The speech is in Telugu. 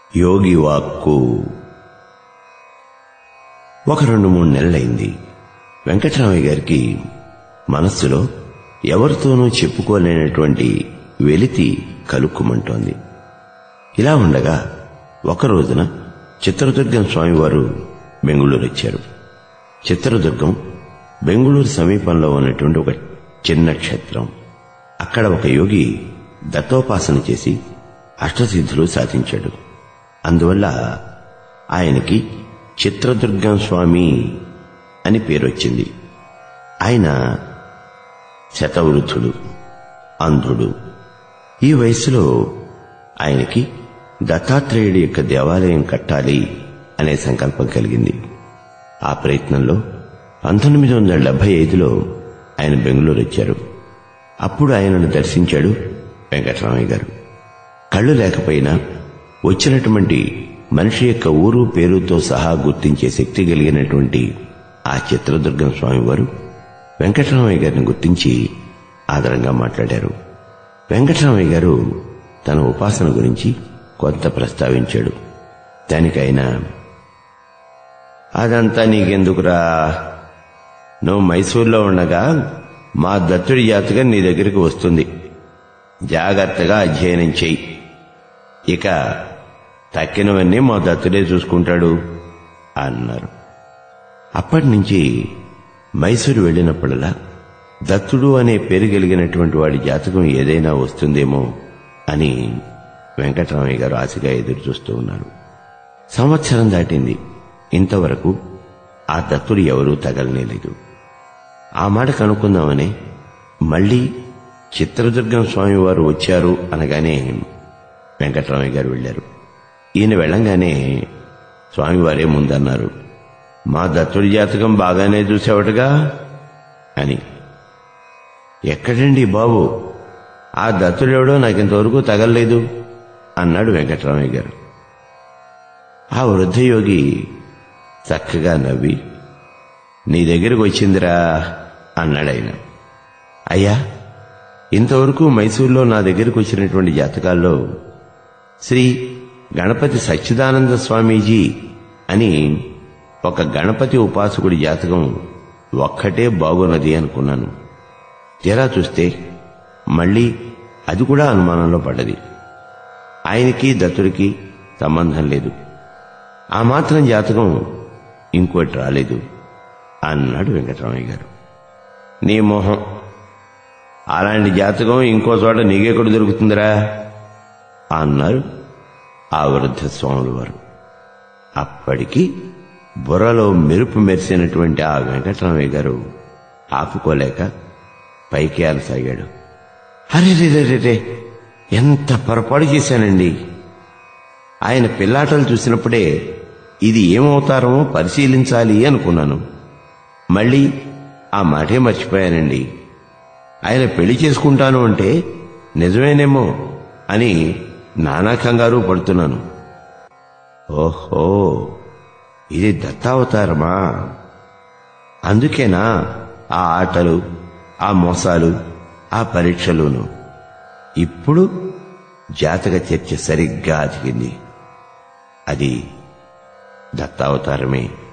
యోగి వాక్కు ఒక రెండు మూడు నెలలైంది వెంకటరామయ్య గారికి మనస్సులో ఎవరితోనూ చెప్పుకోలేనటువంటి వెలితి కలుక్కుమంటోంది ఇలా ఉండగా ఒక రోజున చిత్రదుర్గం స్వామివారు బెంగుళూరు వచ్చారు చిత్రదుర్గం బెంగుళూరు సమీపంలో ఉన్నటువంటి ఒక చిన్న క్షేత్రం అక్కడ ఒక యోగి దత్తోపాసన చేసి అష్టసిద్ధులు సాధించాడు అందువల్ల ఆయనకి చిత్రదుర్గం స్వామి అని పేరు వచ్చింది ఆయన శతవృద్ధుడు అంధుడు ఈ వయసులో ఆయనకి దత్తాత్రేయుడి యొక్క దేవాలయం కట్టాలి అనే సంకల్పం కలిగింది ఆ ప్రయత్నంలో పంతొమ్మిది వందల డెబ్బై ఐదులో ఆయన బెంగళూరు వచ్చారు అప్పుడు ఆయనను దర్శించాడు వెంకటరామయ్య గారు కళ్ళు లేకపోయినా వచ్చినటువంటి మనిషి యొక్క ఊరు పేరుతో సహా గుర్తించే శక్తి కలిగినటువంటి ఆ చిత్రదుర్గం స్వామివారు వెంకటరామయ్య గారిని గుర్తించి ఆదరంగా మాట్లాడారు వెంకటరామయ్య గారు తన ఉపాసన గురించి కొంత ప్రస్తావించాడు దానికి ఆయన అదంతా నీకెందుకురా నువ్వు మైసూర్లో ఉండగా మా దత్తుడి జాతకం నీ దగ్గరికి వస్తుంది జాగ్రత్తగా అధ్యయనం చెయ్యి ఇక తక్కినవన్నీ మా దత్తుడే చూసుకుంటాడు అన్నారు అప్పటి నుంచి మైసూరు వెళ్ళినప్పుడల్లా దత్తుడు అనే పేరు కలిగినటువంటి వాడి జాతకం ఏదైనా వస్తుందేమో అని వెంకటరామయ్య గారు ఆశగా ఎదురు చూస్తూ ఉన్నారు సంవత్సరం దాటింది ఇంతవరకు ఆ దత్తుడు ఎవరూ తగలనేలేదు ఆ మాట కనుక్కుందామని మళ్ళీ చిత్రదుర్గం స్వామి వారు వచ్చారు అనగానే వెంకటరామయ్య గారు వెళ్ళారు ఈయన వెళ్ళంగానే స్వామివారే ముందన్నారు మా దత్తుడి జాతకం బాగానే చూసేవాడుగా అని ఎక్కడండి బాబు ఆ దత్తుడెవడో నాకింతవరకు తగలలేదు అన్నాడు వెంకటరామయ్య గారు ఆ వృద్ధయోగి చక్కగా నవ్వి నీ దగ్గరికి వచ్చిందిరా అన్నాడు ఆయన అయ్యా ఇంతవరకు మైసూర్లో నా దగ్గరికి వచ్చినటువంటి జాతకాల్లో శ్రీ గణపతి సచ్చిదానంద స్వామీజీ అని ఒక గణపతి ఉపాసకుడి జాతకం ఒక్కటే బాగున్నది అనుకున్నాను తీరా చూస్తే మళ్ళీ అది కూడా అనుమానంలో పడ్డది ఆయనకి దత్తుడికి సంబంధం లేదు ఆ మాత్రం జాతకం ఇంకోటి రాలేదు అన్నాడు వెంకటరామయ్య గారు నీ మొహం అలాంటి జాతకం ఇంకో చోట నీకెక్కడ దొరుకుతుందిరా అన్నారు ఆ వృద్ధ స్వాముల వారు అప్పటికి బుర్రలో మెరుపు మెరిసినటువంటి ఆ వెంకటరామయ్య గారు ఆపుకోలేక పైకి ఆలసాగాడు అరే రే రే రే ఎంత పొరపాటు చేశానండి ఆయన పిల్లాటలు చూసినప్పుడే ఇది ఏమవుతారమో పరిశీలించాలి అనుకున్నాను మళ్ళీ ఆ మాటే మర్చిపోయానండి ఆయన పెళ్లి చేసుకుంటాను అంటే నిజమేనేమో అని నానా కంగారు పడుతున్నాను ఓహో ఇది దత్తావతారమా అందుకేనా ఆ ఆటలు ఆ మోసాలు ఆ పరీక్షలును ఇప్పుడు జాతక చర్చ సరిగ్గా అతికింది అది దత్తావతారమే